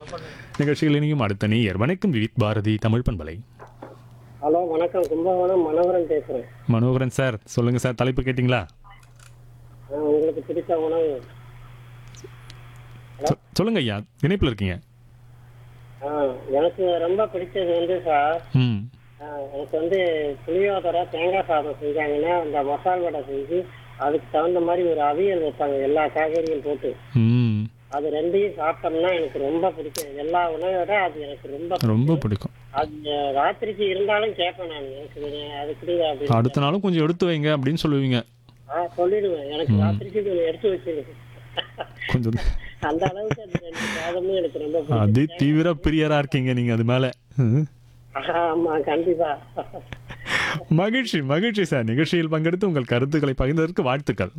நிகழ்ச்சியில் இனியும் அடுத்த நேயர் வணக்கம் விவித் பாரதி தமிழ் பண்பலை ஹலோ வணக்கம் கும்பகோணம் மனோகரன் பேசுறேன் மனோகரன் சார் சொல்லுங்க சார் தலைப்பு கேட்டிங்களா ஆ, உங்களுக்கு பிடித்த உணவு சொ- சொல்லுங்க ஐயா இணைப்பில் இருக்கீங்க ஆ, எனக்கு ரொம்ப பிடிச்சது வந்து சார் ம் ஆ, எனக்கு வந்து புளியோதரை தேங்காய் சாதம் செஞ்சாங்கன்னா அந்த மசால் வடை செஞ்சு அதுக்கு தகுந்த மாதிரி ஒரு அவியல் வைப்பாங்க எல்லா காய்கறியும் போட்டு ம் அது ரெண்டையும் சாப்பிட்டோம்னா எனக்கு ரொம்ப பிடிக்கும் எல்லா உணவோட அது எனக்கு ரொம்ப ரொம்ப பிடிக்கும் அது ராத்திரிக்கு இருந்தாலும் கேட்பேன் நான் எனக்கு இது அது பிடிக்கா அப்படின்னு அடுத்த நாளும் கொஞ்சம் எடுத்து வைங்க அப்படின்னு சொல்லுவீங்க ஆ சொல்லிடுவேன் எனக்கு ராத்திரிக்கு கொஞ்சம் எடுத்து வச்சிருக்கு கொஞ்சம் அந்த அளவுக்கு அந்த ரெண்டு சாதமும் எனக்கு ரொம்ப பிடிக்கும் அதி தீவிர பிரியரா இருக்கீங்க நீங்க அது மேல ம். ஆமா கண்டிப்பா மகிழ்ச்சி மகிழ்ச்சி சார் நிகழ்ச்சியில் பங்கெடுத்து உங்கள் கருத்துக்களை பகிர்ந்ததற்கு வாழ்த்துக்கள்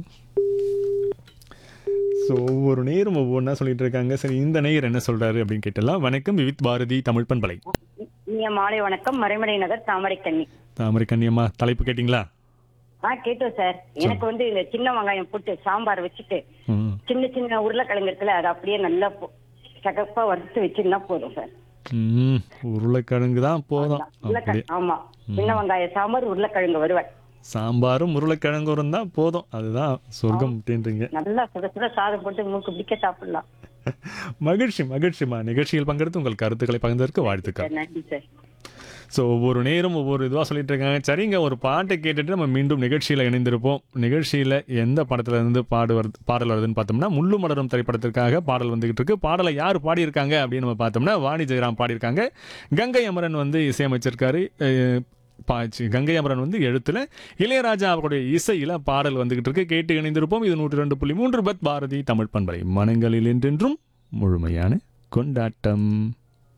ஸோ ஒவ்வொரு நேரம் ஒவ்வொன்றா சொல்லிட்டு இருக்காங்க சரி இந்த நேயர் என்ன சொல்றாரு அப்படின்னு கேட்டலாம் வணக்கம் விவித் பாரதி தமிழ் பண்பலை இனிய மாலை வணக்கம் மறைமலை நகர் தாமரை கண்ணி தாமரை கன்னியம்மா தலைப்பு கேட்டிங்களா ஆ கேட்டோம் சார் எனக்கு வந்து இந்த சின்ன வெங்காயம் போட்டு சாம்பார் வச்சுட்டு ம் சின்ன சின்ன உருளைக்கிழங்கு இருக்குல்ல அதை அப்படியே நல்லா பொ- சகப்பா வறுத்து வச்சிருந்தா போதும் சார் ம் உருளைக்கிழங்கு தான் போதும் அப்படியே உருளைக்கிழங்கு ஆமா சின்ன வெங்காய சாம்பார் உருளைக்கிழங்கு வருவேன் சாம்பாரும் உருளைக்கிழங்கு இருந்தால் போதும் அதுதான் சொர்க்கம் அப்படின்றீங்க நல்லா சுட சுட சாதம் போட்டு மூக்கு பிடிக்க சாப்பிடலாம் மகிழ்ச்சி மகிழ்ச்சிமா நிகழ்ச்சியில் பங்கெடுத்து உங்கள் கருத்துக்களை பகிர்ந்ததற்கு வாழ்த்துக்கள் சார் நன்றி சார் ஸோ ஒவ்வொரு நேரம் ஒவ்வொரு இதுவாக சொல்லிட்டு இருக்காங்க சரிங்க ஒரு பாட்டை கேட்டுட்டு நம்ம மீண்டும் நிகழ்ச்சியில் இணைந்திருப்போம் நிகழ்ச்சியில் எந்த படத்துல இருந்து பாடு வருது பாடல் வருதுன்னு பார்த்தோம்னா முள்ளு மலரும் திரைப்படத்திற்காக பாடல் வந்துகிட்டு இருக்கு பாடலை யார் பாடியிருக்காங்க அப்படின்னு நம்ம பார்த்தோம்னா வாணி ஜெயராம் பாடியிருக்காங்க கங்கை அமரன் வந்து இசையமைச்சிருக்காரு அஹ், பாச்சு கங்கை அமரன் வந்து எழுத்துல இளையராஜா அவருடைய இசையில பாடல் வந்துகிட்டு இருக்கு கேட்டு இணைந்திருப்போம் இது நூற்றி ரெண்டு புள்ளி மூன்று பத் பாரதி தமிழ் பண்பலை மனங்களில் என்றென்றும் முழுமையான கொண்டாட்டம்